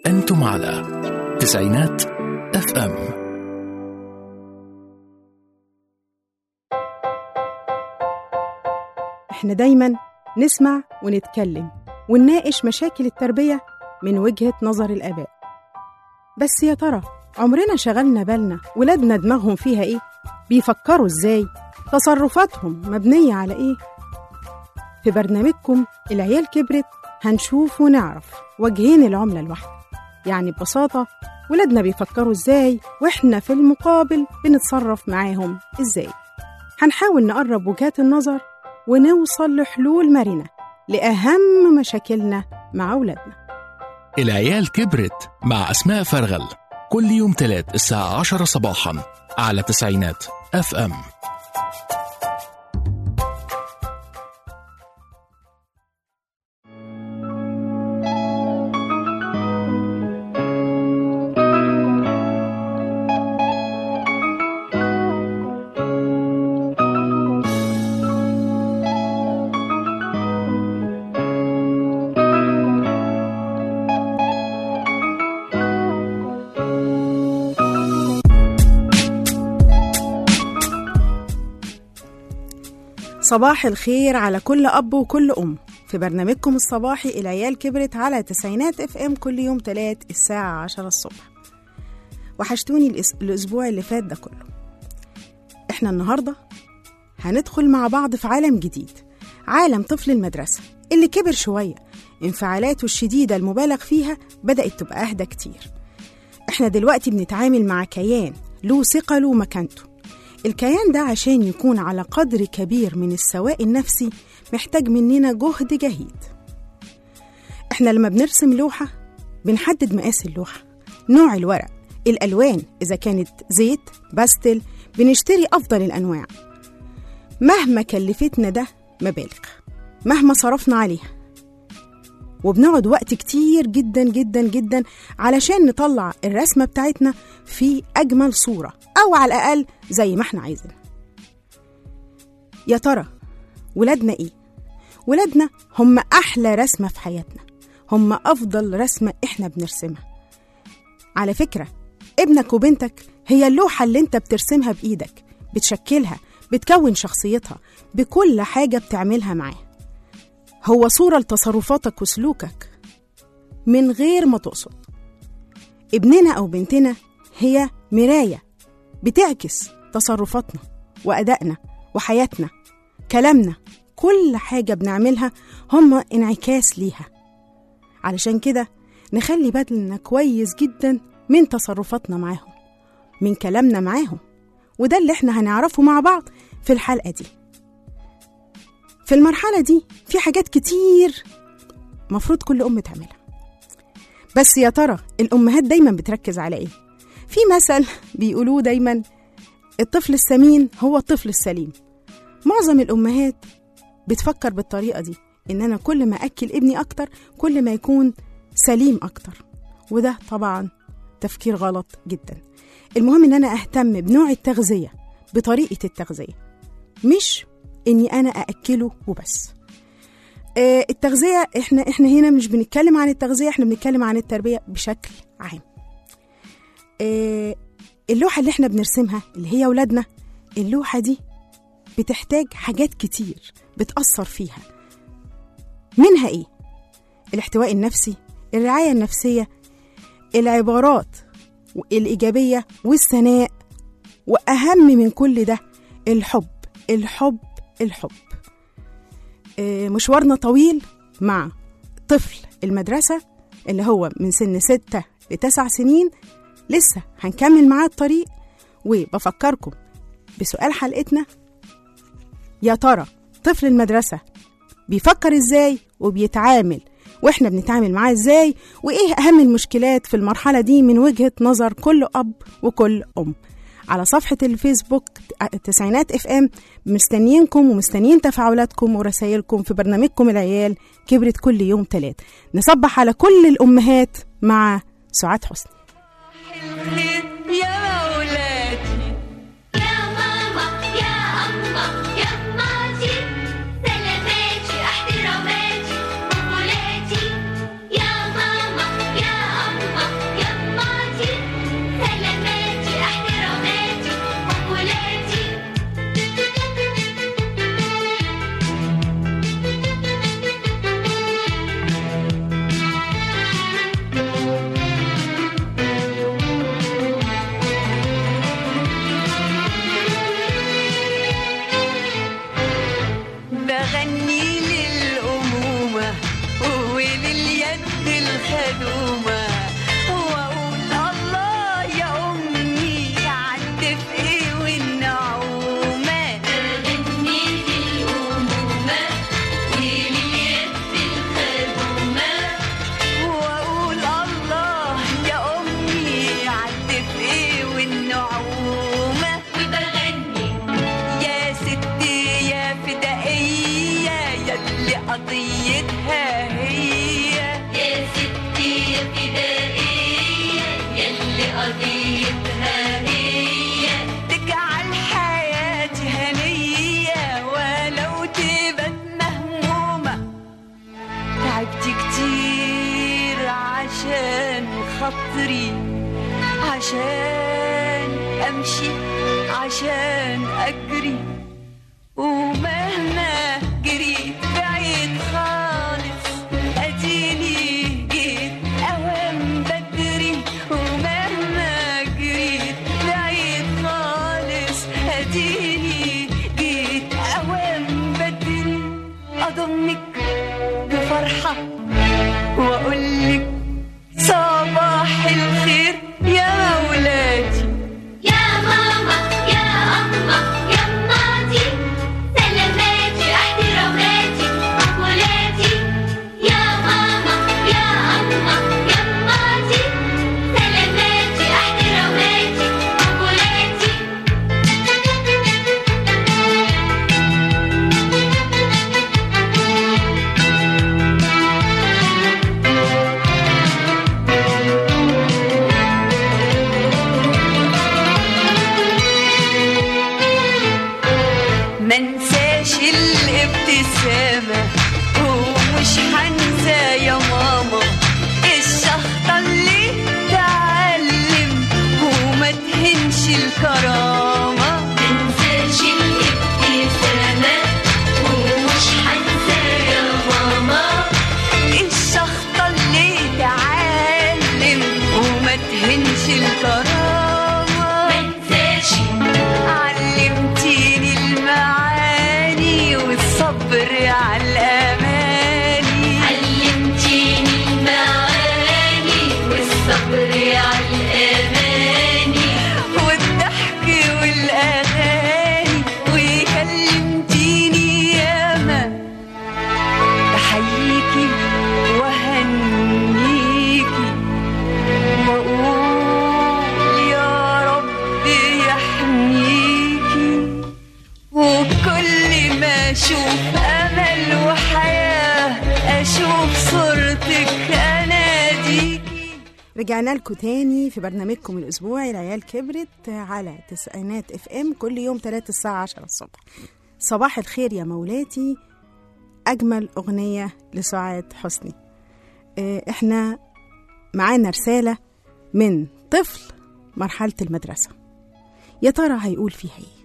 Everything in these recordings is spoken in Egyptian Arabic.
أنتم على تسعينات اف ام احنا دايما نسمع ونتكلم ونناقش مشاكل التربية من وجهة نظر الآباء بس يا ترى عمرنا شغلنا بالنا ولادنا دماغهم فيها ايه؟ بيفكروا ازاي؟ تصرفاتهم مبنية على ايه؟ في برنامجكم العيال كبرت هنشوف ونعرف وجهين العملة الواحدة يعني ببساطة ولادنا بيفكروا ازاي واحنا في المقابل بنتصرف معاهم ازاي هنحاول نقرب وجهات النظر ونوصل لحلول مرنة لأهم مشاكلنا مع أولادنا العيال كبرت مع أسماء فرغل كل يوم تلات الساعة عشرة صباحا على تسعينات اف ام صباح الخير على كل أب وكل أم في برنامجكم الصباحي العيال كبرت على تسعينات اف ام كل يوم تلات الساعة عشرة الصبح وحشتوني الأس- الأسبوع اللي فات ده كله احنا النهاردة هندخل مع بعض في عالم جديد عالم طفل المدرسة اللي كبر شوية انفعالاته الشديدة المبالغ فيها بدأت تبقى أهدى كتير احنا دلوقتي بنتعامل مع كيان له ثقله ومكانته الكيان ده عشان يكون على قدر كبير من السواء النفسي محتاج مننا جهد جهيد احنا لما بنرسم لوحة بنحدد مقاس اللوحة نوع الورق الألوان إذا كانت زيت باستل بنشتري أفضل الأنواع مهما كلفتنا ده مبالغ مهما صرفنا عليها وبنقعد وقت كتير جدا جدا جدا علشان نطلع الرسمة بتاعتنا في أجمل صورة أو على الأقل زي ما احنا عايزين يا ترى ولادنا إيه؟ ولادنا هم أحلى رسمة في حياتنا هم أفضل رسمة إحنا بنرسمها على فكرة ابنك وبنتك هي اللوحة اللي انت بترسمها بإيدك بتشكلها بتكون شخصيتها بكل حاجة بتعملها معاه هو صورة لتصرفاتك وسلوكك من غير ما تقصد ابننا أو بنتنا هي مراية بتعكس تصرفاتنا وأدائنا وحياتنا كلامنا كل حاجة بنعملها هم انعكاس ليها علشان كده نخلي بالنا كويس جدا من تصرفاتنا معاهم من كلامنا معاهم وده اللي احنا هنعرفه مع بعض في الحلقة دي في المرحلة دي في حاجات كتير مفروض كل أم تعملها بس يا ترى الأمهات دايما بتركز على إيه؟ في مثل بيقولوه دايما الطفل السمين هو الطفل السليم معظم الأمهات بتفكر بالطريقة دي إن أنا كل ما أكل ابني أكتر كل ما يكون سليم أكتر وده طبعا تفكير غلط جدا المهم إن أنا أهتم بنوع التغذية بطريقة التغذية مش إني أنا أأكله وبس آه، التغذية إحنا إحنا هنا مش بنتكلم عن التغذية إحنا بنتكلم عن التربية بشكل عام آه، اللوحة اللي إحنا بنرسمها اللي هي ولادنا اللوحة دي بتحتاج حاجات كتير بتأثر فيها منها إيه؟ الاحتواء النفسي الرعاية النفسية العبارات الإيجابية والثناء وأهم من كل ده الحب الحب الحب آه، مشوارنا طويل مع طفل المدرسة اللي هو من سن ستة لتسع سنين لسه هنكمل معاه الطريق وبفكركم بسؤال حلقتنا يا ترى طفل المدرسة بيفكر ازاي وبيتعامل واحنا بنتعامل معاه ازاي وايه اهم المشكلات في المرحلة دي من وجهة نظر كل اب وكل ام على صفحة الفيسبوك تسعينات اف ام مستنيينكم ومستنيين تفاعلاتكم ورسائلكم في برنامجكم العيال كبرت كل يوم تلات نصبح على كل الأمهات مع سعاد حسني يا ولادي يا ماما يا أما يا أماتي سلاماتي احتراماتي قبولاتي يا ماما يا أما خاطري عشان امشي عشان اجري ومهما جريت بعيد خالص اديني جيت اوام بدري ومهما جريت بعيد خالص اديني جيت اوام بدري اضمك بفرحه واقولك صباح الخير يا ولادي يا ماما يا أما يا أماتي سلاماتي احتراماتي مقولاتي يا ماما يا أما يا أماتي سلاماتي احتراماتي مقولاتي منساش الابتسامة ومش هنسى يا ماما الشخطة اللي تعلم وما تهنش الكرامة منساش الابتسامة ومش هنسى يا ماما الشخطة اللي تعلم وما تهنش الكرامة منساش علمتيني المعاني والصبر على الأماني علمتيني المعاني والصبر على الأماني والضحك والأغاني وكلمتيني ياما بحييكي وهنيكي وأقول يا رب يحميكي وكل ما أشوف أمل وحياة أشوف صورتك أناديكي رجعنا لكم تاني في برنامجكم الأسبوعي العيال كبرت على تسعينات اف ام كل يوم 3 الساعة 10 الصبح صباح الخير يا مولاتي أجمل أغنية لسعاد حسني آه، احنا معانا رسالة من طفل مرحلة المدرسة يا ترى هيقول فيها ايه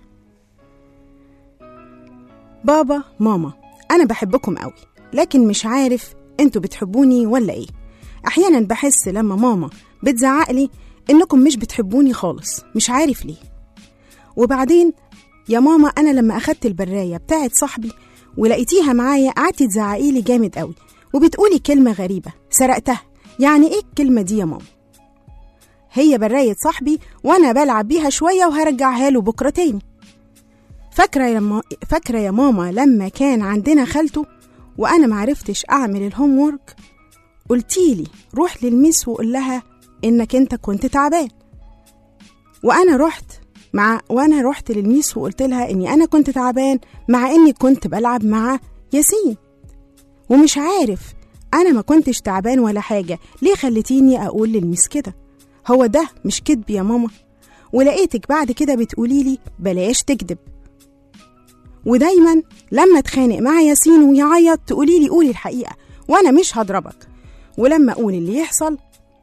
بابا ماما أنا بحبكم قوي لكن مش عارف انتوا بتحبوني ولا ايه أحيانا بحس لما ماما بتزعقلي إنكم مش بتحبوني خالص مش عارف ليه وبعدين يا ماما أنا لما أخدت البراية بتاعت صاحبي ولقيتيها معايا قعدتي تزعقيلي جامد قوي وبتقولي كلمة غريبة سرقتها يعني إيه الكلمة دي يا ماما هي براية صاحبي وأنا بلعب بيها شوية وهرجعها له بكرة تاني فاكرة يا, ما... فاكرة يا ماما لما كان عندنا خالته وأنا معرفتش أعمل الهوم وورك قلتيلي روح للميس وقول لها إنك أنت كنت تعبان وأنا رحت مع وأنا رحت للميس وقلت لها إني أنا كنت تعبان مع إني كنت بلعب مع ياسين ومش عارف أنا ما كنتش تعبان ولا حاجة ليه خلتيني أقول للميس كده هو ده مش كدب يا ماما ولقيتك بعد كده بتقولي لي بلاش تكذب ودايما لما اتخانق مع ياسين ويعيط تقولي لي قولي الحقيقة وأنا مش هضربك ولما أقول اللي يحصل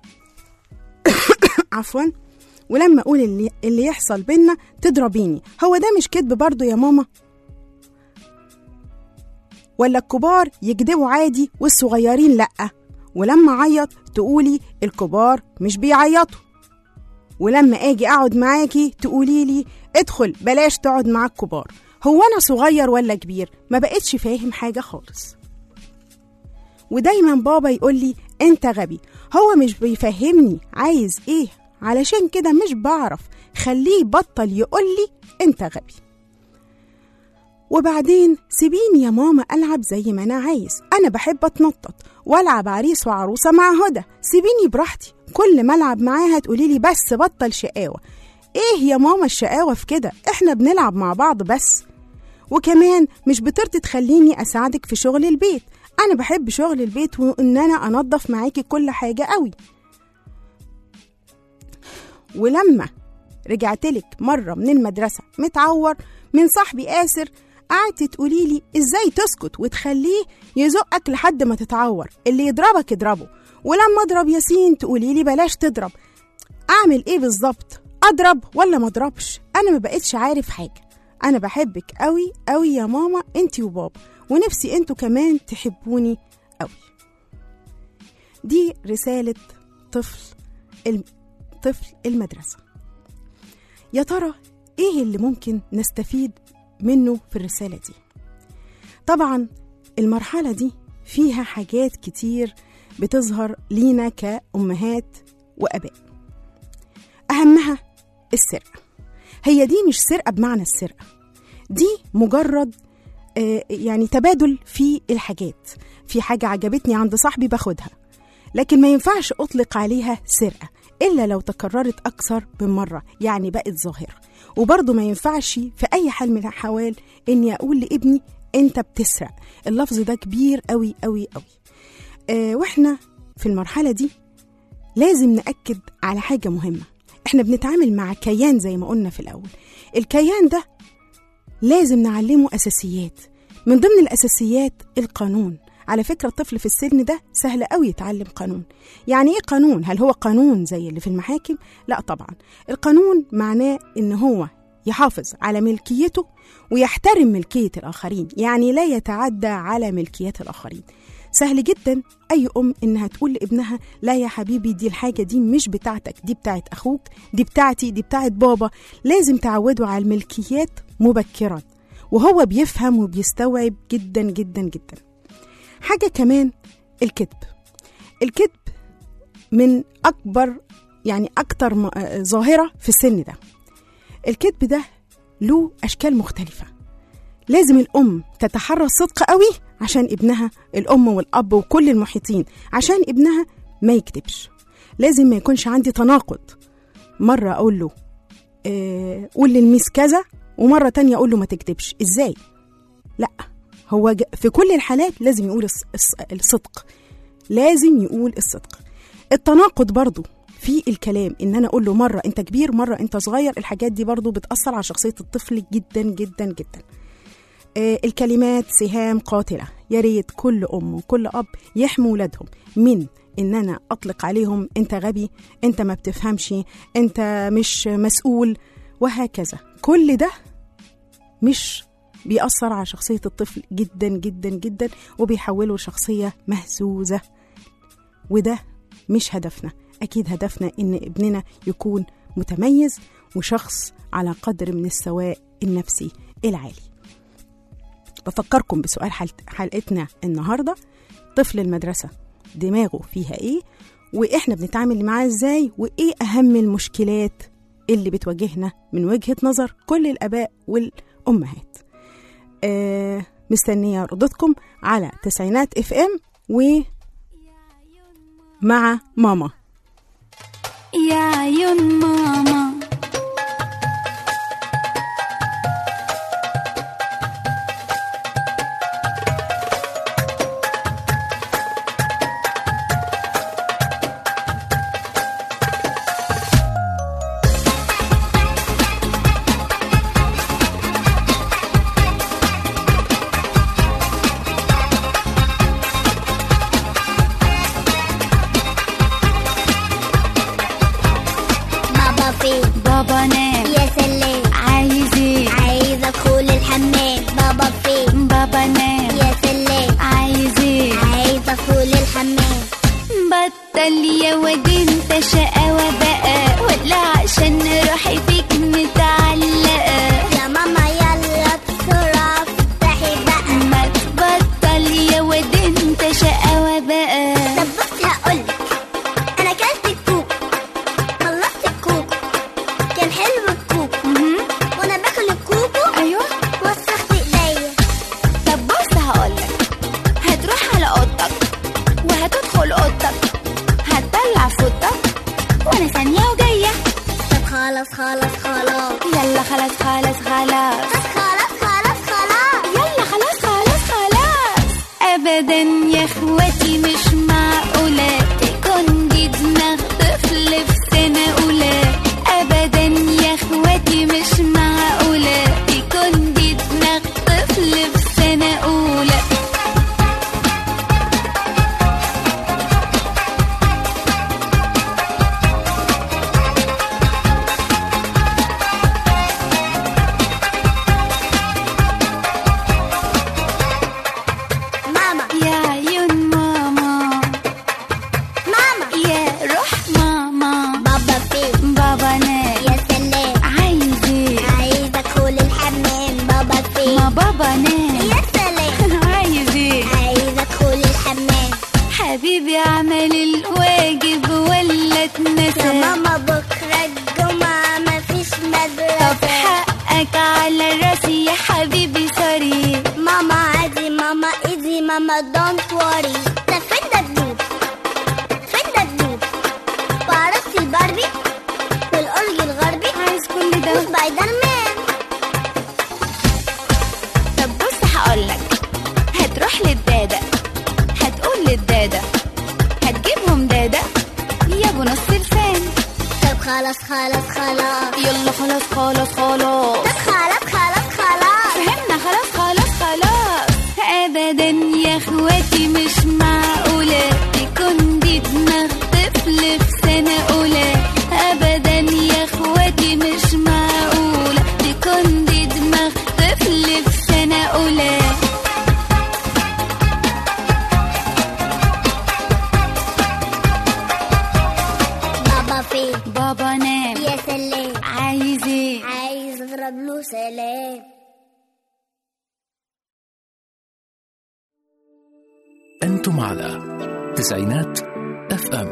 عفوا ولما أقول اللي, اللي يحصل بينا تضربيني هو ده مش كدب برضو يا ماما ولا الكبار يكدبوا عادي والصغيرين لأ ولما أعيط تقولي الكبار مش بيعيطوا ولما اجي اقعد معاكي تقولي لي ادخل بلاش تقعد مع الكبار هو انا صغير ولا كبير ما بقتش فاهم حاجه خالص ودايما بابا يقول لي انت غبي هو مش بيفهمني عايز ايه علشان كده مش بعرف خليه يبطل يقول لي انت غبي وبعدين سيبيني يا ماما ألعب زي ما أنا عايز أنا بحب أتنطط وألعب عريس وعروسة مع هدى سيبيني براحتي كل ما ألعب معاها تقولي لي بس بطل شقاوة إيه يا ماما الشقاوة في كده إحنا بنلعب مع بعض بس وكمان مش بترضي تخليني أساعدك في شغل البيت أنا بحب شغل البيت وإن أنا أنظف معاكي كل حاجة قوي ولما رجعتلك مرة من المدرسة متعور من صاحبي آسر قعدتي تقولي لي ازاي تسكت وتخليه يزقك لحد ما تتعور اللي يضربك اضربه ولما اضرب ياسين تقولي لي بلاش تضرب اعمل ايه بالظبط اضرب ولا ما اضربش انا ما بقتش عارف حاجه انا بحبك قوي قوي يا ماما انتي وبابا ونفسي انتوا كمان تحبوني قوي دي رساله طفل الم... طفل المدرسه يا ترى ايه اللي ممكن نستفيد منه في الرساله دي طبعا المرحله دي فيها حاجات كتير بتظهر لينا كأمهات وأباء أهمها السرقة هي دي مش سرقة بمعنى السرقة دي مجرد آه، يعني تبادل في الحاجات في حاجة عجبتني عند صاحبي باخدها لكن ما ينفعش أطلق عليها سرقة إلا لو تكررت أكثر من مرة يعني بقت ظاهرة وبرضه ما ينفعش في أي حال من الأحوال إني أقول لابني أنت بتسرق اللفظ ده كبير قوي قوي قوي آه واحنا في المرحلة دي لازم نأكد على حاجة مهمة احنا بنتعامل مع كيان زي ما قلنا في الأول الكيان ده لازم نعلمه أساسيات من ضمن الأساسيات القانون على فكرة الطفل في السن ده سهل قوي يتعلم قانون يعني ايه قانون هل هو قانون زي اللي في المحاكم لا طبعا القانون معناه ان هو يحافظ على ملكيته ويحترم ملكية الآخرين يعني لا يتعدى على ملكيات الآخرين سهل جدا أي أم إنها تقول لابنها لا يا حبيبي دي الحاجة دي مش بتاعتك دي بتاعت أخوك دي بتاعتي دي بتاعت بابا لازم تعوده على الملكيات مبكرا وهو بيفهم وبيستوعب جدا جدا جدا حاجة كمان الكذب الكذب من أكبر يعني أكتر م- آه، ظاهرة في السن ده الكذب ده له أشكال مختلفة لازم الأم تتحرى الصدق قوي عشان ابنها الأم والأب وكل المحيطين عشان ابنها ما يكذبش لازم ما يكونش عندي تناقض مرة أقول له آه، قول للميس كذا ومرة تانية أقول له ما تكذبش إزاي؟ لا هو ج- في كل الحالات لازم يقول الص- الص- الصدق لازم يقول الصدق التناقض برضو في الكلام ان انا اقول له مره انت كبير مره انت صغير الحاجات دي برضو بتاثر على شخصيه الطفل جدا جدا جدا آه، الكلمات سهام قاتله يا ريت كل ام وكل اب يحموا ولادهم من ان انا اطلق عليهم انت غبي انت ما بتفهمش انت مش مسؤول وهكذا كل ده مش بيأثر على شخصية الطفل جدا جدا جدا وبيحوله لشخصية مهزوزة وده مش هدفنا أكيد هدفنا إن ابننا يكون متميز وشخص على قدر من السواء النفسي العالي بفكركم بسؤال حلت- حلقتنا النهاردة طفل المدرسة دماغه فيها إيه وإحنا بنتعامل معاه إزاي وإيه أهم المشكلات اللي بتواجهنا من وجهة نظر كل الآباء والأمهات آه مستنية ردودكم على تسعينات اف ام ومع ماما يا عيون ماما بابا فين بابا نام يا سلام عايز ايه عايز ادخل الحمام بابا فين بابا نام يا سلام عايز ايه عايز ادخل الحمام بطل يا واد انت شقاوة بقى ولا عشان روحي فيك متعلقة يا ماما يلا بسرعة افتحي بقى ما تبطل يا واد انت شقاوة بقى طب بص هقولك انا كلت الكوك خلصت الكوك كان حلو الكوك مهم. وانا باكل الكوكو ايوه وسخت ايديا طب بص هقولك هتروح على اوضتك وهتدخل اوضتك هتطلع فوطك وانا ثانية وجاية طب خلاص خلاص خلاص يلا خلاص خلاص خلاص بس خلاص خلاص خلاص يلا خلاص خلاص خلاص ابدا يا اخواتي مش معقولة تكون دي دماغ طفل في سنة اولى ابدا يا اخواتي مش معقولة تكون دي دماغ طفل في سنة اولى المدرسة ماما بكرة الجمعة مفيش طب مدرسة حقك على راسي يا حبيبي سوري ماما عادي ماما ايزي ماما دونت وري ده فين دبدوب فين دبدوب وعرفتي الباربي والأورج الغربي عايز كل ده وسبايدر مان طب بص هقولك هتروح للدادة هتقول للدادة هتجيبهم دادة يا ابو نص لسان طب خلاص خلاص خلاص يلا خلاص خلاص خلاص طب خلاص خلاص خلاص فهمنا خلاص خلاص خلاص ابدا يا اخواتي مش معقولة تكون دي دماغ طفل في سنة اولى ابدا يا اخواتي مش معقولة تكون دي دماغ طفل في سنة اولى بابا فين بابا نام يا سلام عايز ايه عايز اضرب له سلام أنتم على تسعينات اف ام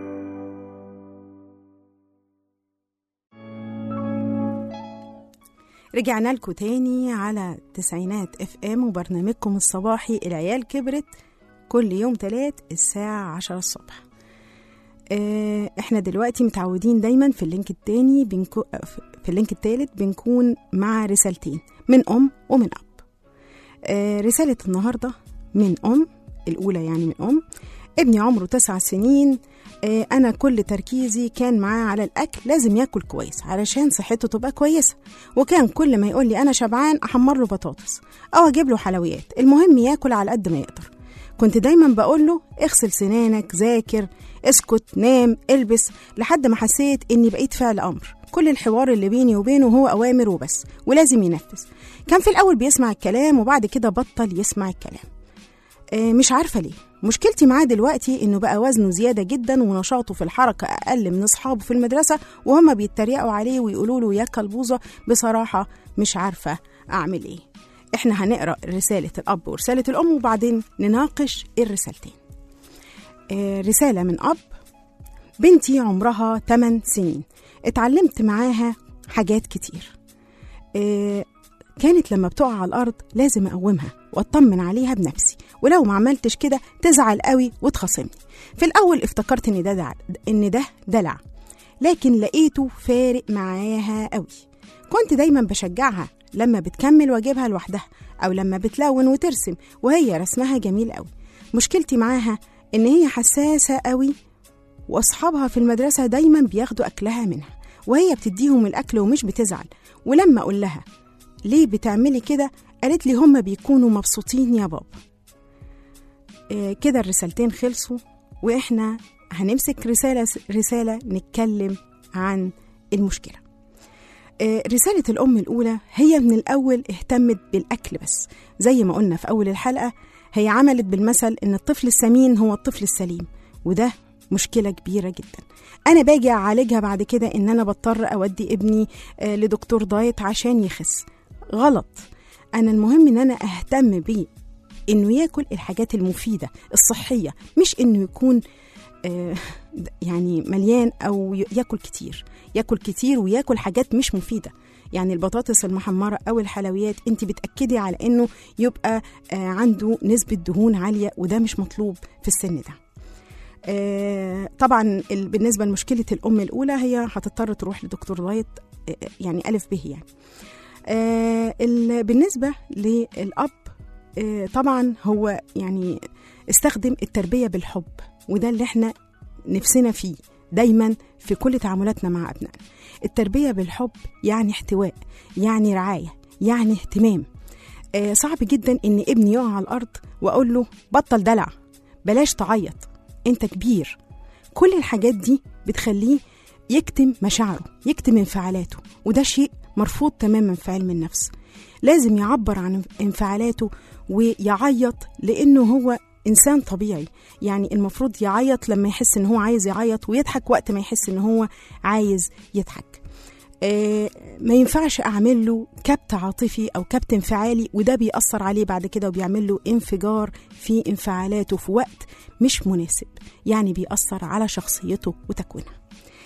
رجعنا لكم تاني على تسعينات اف ام وبرنامجكم الصباحي العيال كبرت كل يوم تلات الساعة عشرة الصبح آه، احنا دلوقتي متعودين دايما في اللينك التاني بنكو في اللينك التالت بنكون مع رسالتين من ام ومن اب آه، رسالة النهاردة من ام الاولى يعني من ام ابني عمره تسع سنين آه، انا كل تركيزي كان معاه على الاكل لازم ياكل كويس علشان صحته تبقى كويسه وكان كل ما يقول لي انا شبعان احمر له بطاطس او اجيب له حلويات المهم ياكل على قد ما يقدر كنت دايما بقول له اغسل سنانك ذاكر اسكت نام البس لحد ما حسيت اني بقيت فعل امر كل الحوار اللي بيني وبينه هو اوامر وبس ولازم ينفذ كان في الاول بيسمع الكلام وبعد كده بطل يسمع الكلام آه، مش عارفة ليه مشكلتي معاه دلوقتي انه بقى وزنه زيادة جدا ونشاطه في الحركة اقل من اصحابه في المدرسة وهما بيتريقوا عليه ويقولوا له يا كلبوزة بصراحة مش عارفة اعمل ايه احنا هنقرا رسالة الاب ورسالة الام وبعدين نناقش الرسالتين آه، رسالة من اب بنتي عمرها 8 سنين اتعلمت معاها حاجات كتير آه، كانت لما بتقع على الأرض لازم أقومها وأطمن عليها بنفسي ولو ما عملتش كده تزعل قوي وتخاصمني في الأول افتكرت إن ده دلع إن ده دلع لكن لقيته فارق معاها قوي كنت دايما بشجعها لما بتكمل واجبها لوحدها أو لما بتلون وترسم وهي رسمها جميل قوي مشكلتي معاها إن هي حساسة قوي واصحابها في المدرسه دايما بياخدوا اكلها منها وهي بتديهم الاكل ومش بتزعل ولما اقول لها ليه بتعملي كده قالت لي هما بيكونوا مبسوطين يا بابا آه، كده الرسالتين خلصوا واحنا هنمسك رساله رساله نتكلم عن المشكله آه، رسالة الأم الأولى هي من الأول اهتمت بالأكل بس زي ما قلنا في أول الحلقة هي عملت بالمثل إن الطفل السمين هو الطفل السليم وده مشكلة كبيرة جدا أنا باجي أعالجها بعد كده إن أنا بضطر أودي ابني آه، لدكتور دايت عشان يخس غلط أنا المهم إن أنا أهتم بيه إنه ياكل الحاجات المفيدة الصحية مش إنه يكون آه، يعني مليان او ي- ياكل كتير ياكل كتير وياكل حاجات مش مفيده يعني البطاطس المحمره او الحلويات انت بتاكدي على انه يبقى آه، عنده نسبه دهون عاليه وده مش مطلوب في السن ده آه، طبعا ال- بالنسبه لمشكله الام الاولى هي هتضطر تروح لدكتور دايت آه، يعني الف به يعني آه، ال- بالنسبه للاب آه، طبعا هو يعني استخدم التربيه بالحب وده اللي احنا نفسنا فيه دايما في كل تعاملاتنا مع ابنائنا التربيه بالحب يعني احتواء يعني رعايه يعني اهتمام آه، صعب جدا ان ابني يقع على الارض واقول له بطل دلع بلاش تعيط انت كبير كل الحاجات دي بتخليه يكتم مشاعره يكتم انفعالاته وده شيء مرفوض تماما في علم النفس لازم يعبر عن انفعالاته ويعيط لانه هو انسان طبيعي يعني المفروض يعيط لما يحس ان هو عايز يعيط ويضحك وقت ما يحس ان هو عايز يضحك آه، ما ينفعش اعمل له كبت عاطفي او كبت انفعالي وده بيأثر عليه بعد كده وبيعمل له انفجار في انفعالاته في وقت مش مناسب يعني بيأثر على شخصيته وتكوينها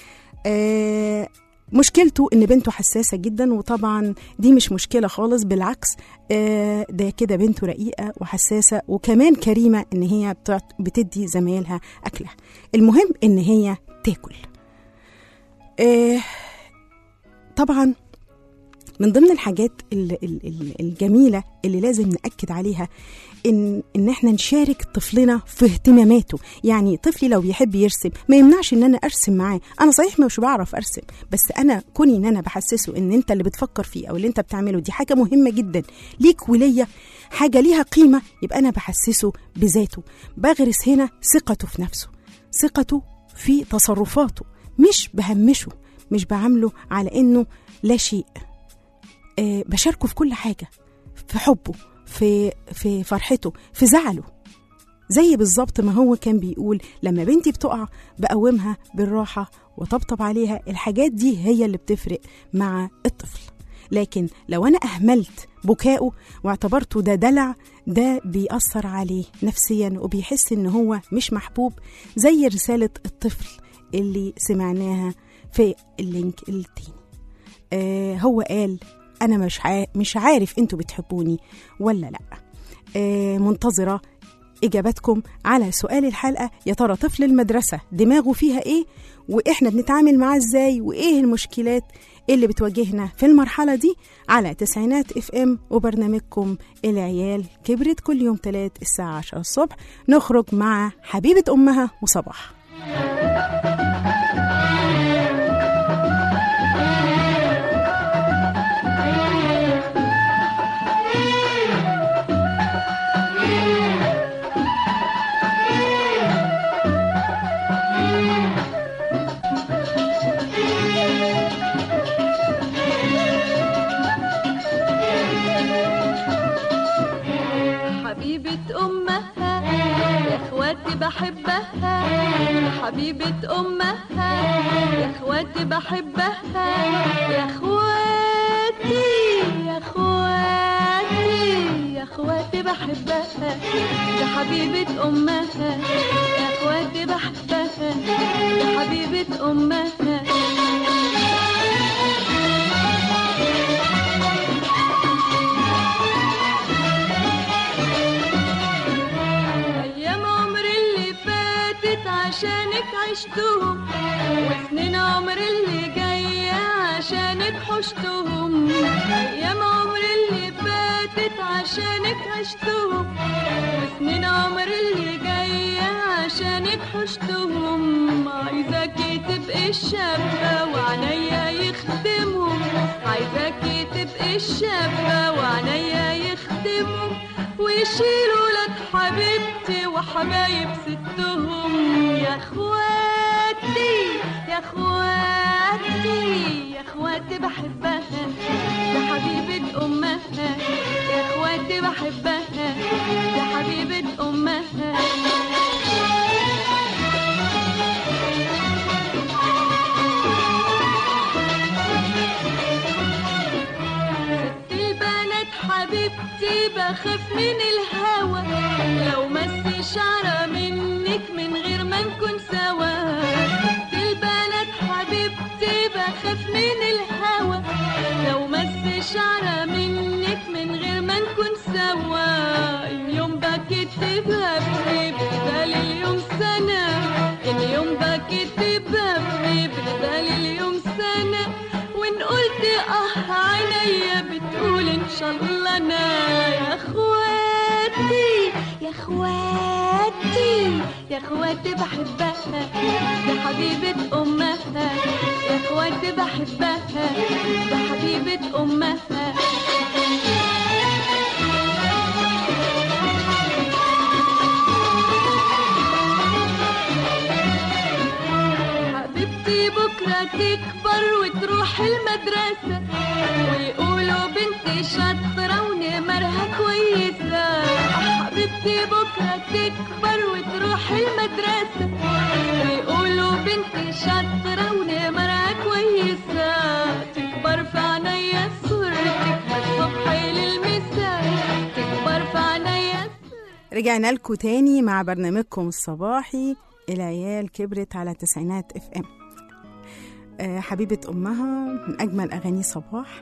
آه مشكلته ان بنته حساسه جدا وطبعا دي مش مشكله خالص بالعكس آه ده كده بنته رقيقه وحساسه وكمان كريمه ان هي بتعت- بتدي زمايلها اكلها المهم ان هي تاكل آه طبعا من ضمن الحاجات ال- ال- ال- الجميله اللي لازم ناكد عليها ان ان احنا نشارك طفلنا في اهتماماته يعني طفلي لو بيحب يرسم ما يمنعش ان انا ارسم معاه انا صحيح مش بعرف ارسم بس انا كوني ان انا بحسسه ان انت اللي بتفكر فيه او اللي انت بتعمله دي حاجه مهمه جدا ليك وليا حاجه ليها قيمه يبقى انا بحسسه بذاته بغرس هنا ثقته في نفسه ثقته في تصرفاته مش بهمشه مش بعامله على انه لا شيء آه، بشاركه في كل حاجة في حبه في في فرحته في زعله زي بالظبط ما هو كان بيقول لما بنتي بتقع بقومها بالراحة وطبطب عليها الحاجات دي هي اللي بتفرق مع الطفل لكن لو أنا أهملت بكائه واعتبرته ده دلع ده بيأثر عليه نفسيا وبيحس إن هو مش محبوب زي رسالة الطفل اللي سمعناها في اللينك التاني آه هو قال انا مش عا- مش عارف انتوا بتحبوني ولا لا آه منتظره اجاباتكم على سؤال الحلقه يا ترى طفل المدرسه دماغه فيها ايه واحنا بنتعامل معاه ازاي وايه المشكلات اللي بتواجهنا في المرحله دي على تسعينات اف ام وبرنامجكم العيال كبرت كل يوم تلات الساعه 10 الصبح نخرج مع حبيبه امها وصباح حبيبة أمها يا إخواتي بحبها حبيبة أمها يا إخواتي بحبها يا إخواتي يا إخواتي يا إخواتي بحبها يا حبيبة أمها يا إخواتي بحبها يا حبيبة أمها أيام عمري اللي فاتت عشانك عشتهم وسنين عمري اللي جاية عشانك حشتهم أيام عمري اللي فاتت عشانك عشتهم وسنين عمري اللي جاية عشانك حشتهم عايزاكي تبقي الشابة وعنيا يخدمهم عايزاكي تبقي الشابة وعنيا يخدمهم ويشيلوا لك حبيبتي وحبايب ستهم يا اخواتي يا اخواتي يا اخواتي بحبها يا حبيبة امها يا اخواتي بحبها يا حبيبة امها ست البنات حبيبتي بخاف من الهوى لو مس شعرة منك من غير ما نكون سوا ست البنات حبيبتي بخاف من الهوى لو مس شعرة منك من غير ما نكون سوا اليوم بكتبها بدال اليوم سنة اليوم بكتبها بدال اليوم سنة وان قلت اه عينيا بتقول ان شاء الله انا يا اخواتي يا اخواتي يا اخواتي بحبها يا حبيبة امها يا اخواتي بحبها يا حبيبة امها حبيبتي بكرة تكبر وتروح المدرسة ويقولوا بنتي شاطرة ونمرها كويسة حبيبتي بكرة تكبر وتروح المدرسة ويقولوا بنتي شاطرة ونمرها كويسة تكبر في عينيا صورتك من الصبح للمساء تكبر في عينيا رجعنا لكم تاني مع برنامجكم الصباحي العيال كبرت على تسعينات اف ام آه، حبيبة أمها من أجمل أغاني صباح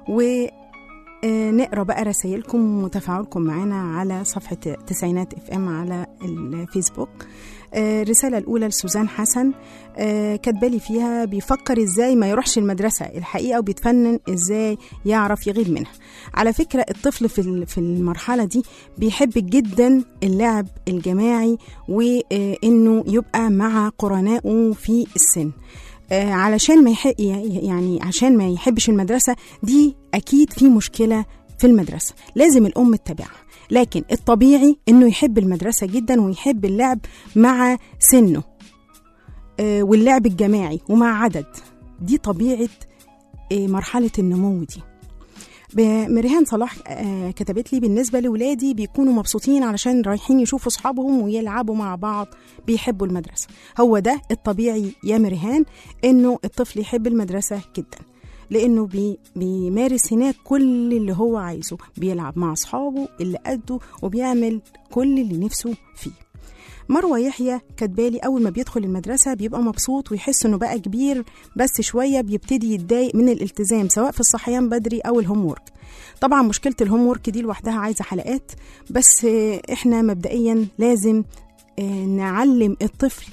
ونقرا بقى رسائلكم وتفاعلكم معنا على صفحة تسعينات اف ام على الفيسبوك آه، الرسالة الأولى لسوزان حسن آه، كاتبالي فيها بيفكر ازاي ما يروحش المدرسة الحقيقة وبيتفنن ازاي يعرف يغيب منها على فكرة الطفل في ال- في المرحلة دي بيحب جدا اللعب الجماعي وإنه يبقى مع قرنائه في السن آه، علشان ما يحق يعني عشان ما يحبش المدرسة دي أكيد في مشكلة في المدرسة لازم الأم تتابعها لكن الطبيعي إنه يحب المدرسة جدا ويحب اللعب مع سنه آه، واللعب الجماعي ومع عدد دي طبيعة آه، مرحلة النمو دي ب- مريهان صلاح آه، كتبت لي بالنسبة لولادي بيكونوا مبسوطين علشان رايحين يشوفوا أصحابهم ويلعبوا مع بعض بيحبوا المدرسة هو ده الطبيعي يا مريهان إنه الطفل يحب المدرسة جدا لأنه بي بيمارس هناك كل اللي هو عايزه بيلعب مع أصحابه اللي قده وبيعمل كل اللي نفسه فيه مروة يحيى كاتبالي أول ما بيدخل المدرسة بيبقى مبسوط ويحس إنه بقى كبير بس شوية بيبتدي يتضايق من الالتزام سواء في الصحيان بدري أو الهوم ورك طبعا مشكلة الهوم ورك دي لوحدها عايزة حلقات بس آه، إحنا مبدئيا لازم آه، نعلم الطفل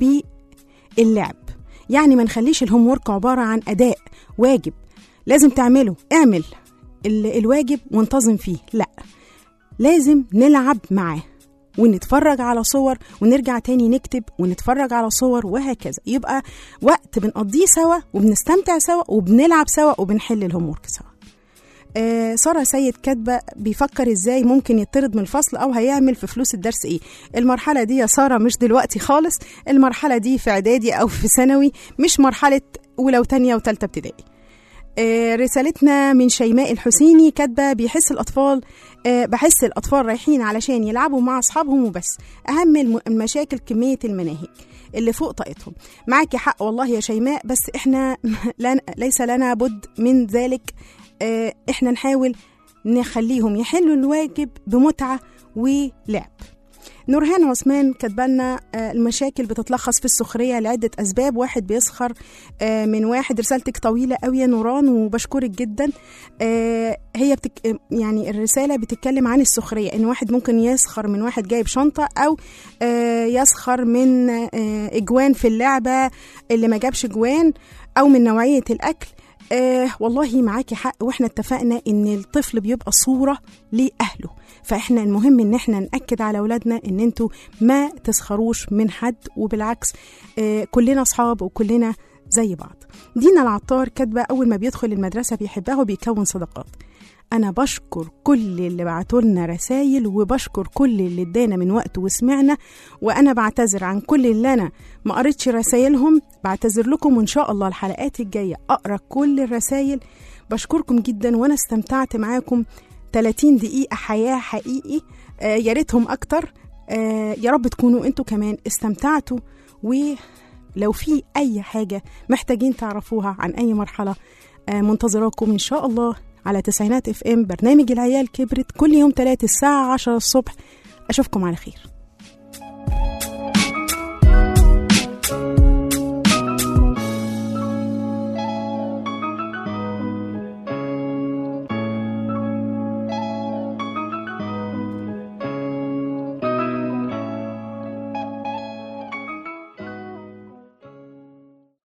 باللعب يعني ما نخليش الهوم ورك عبارة عن أداء واجب لازم تعمله اعمل ال- الواجب وانتظم فيه لا لازم نلعب معاه ونتفرج على صور ونرجع تاني نكتب ونتفرج على صور وهكذا يبقى وقت بنقضيه سوا وبنستمتع سوا وبنلعب سوا وبنحل الهوم ورك سوا آه سارة سيد كاتبة بيفكر ازاي ممكن يطرد من الفصل او هيعمل في فلوس الدرس ايه المرحلة دي يا سارة مش دلوقتي خالص المرحلة دي في اعدادي او في ثانوي مش مرحلة اولى وتانية وتالتة ابتدائي آه، رسالتنا من شيماء الحسيني كاتبه بيحس الاطفال آه، بحس الاطفال رايحين علشان يلعبوا مع اصحابهم وبس اهم الم- المشاكل كميه المناهج اللي فوق طاقتهم معاكي حق والله يا شيماء بس احنا لن ليس لنا بد من ذلك آه، احنا نحاول نخليهم يحلوا الواجب بمتعه ولعب نورهان عثمان كاتبالنا آه، المشاكل بتتلخص في السخريه لعده اسباب واحد بيسخر آه، من واحد رسالتك طويله قوي يا نوران وبشكرك جدا آه، هي بتك... آه، يعني الرساله بتتكلم عن السخريه ان واحد ممكن يسخر من واحد جايب شنطه او آه، يسخر من آه، اجوان في اللعبه اللي ما جابش جوان او من نوعيه الاكل آه والله معاكي حق واحنا اتفقنا ان الطفل بيبقى صوره لاهله فاحنا المهم ان احنا ناكد على اولادنا ان انتوا ما تسخروش من حد وبالعكس آه كلنا اصحاب وكلنا زي بعض دينا العطار كاتبه اول ما بيدخل المدرسه بيحبها وبيكون صداقات انا بشكر كل اللي بعتوا لنا رسايل وبشكر كل اللي ادانا من وقت وسمعنا وانا بعتذر عن كل اللي انا ما قريتش رسايلهم بعتذر لكم وان شاء الله الحلقات الجايه اقرا كل الرسايل بشكركم جدا وانا استمتعت معاكم 30 دقيقه حياه حقيقي آه يا ريتهم اكتر آه يا رب تكونوا انتوا كمان استمتعتوا ولو في اي حاجه محتاجين تعرفوها عن اي مرحله آه منتظراكم ان شاء الله على تسعينات اف ام برنامج العيال كبرت كل يوم ثلاثة الساعة 10 الصبح اشوفكم على خير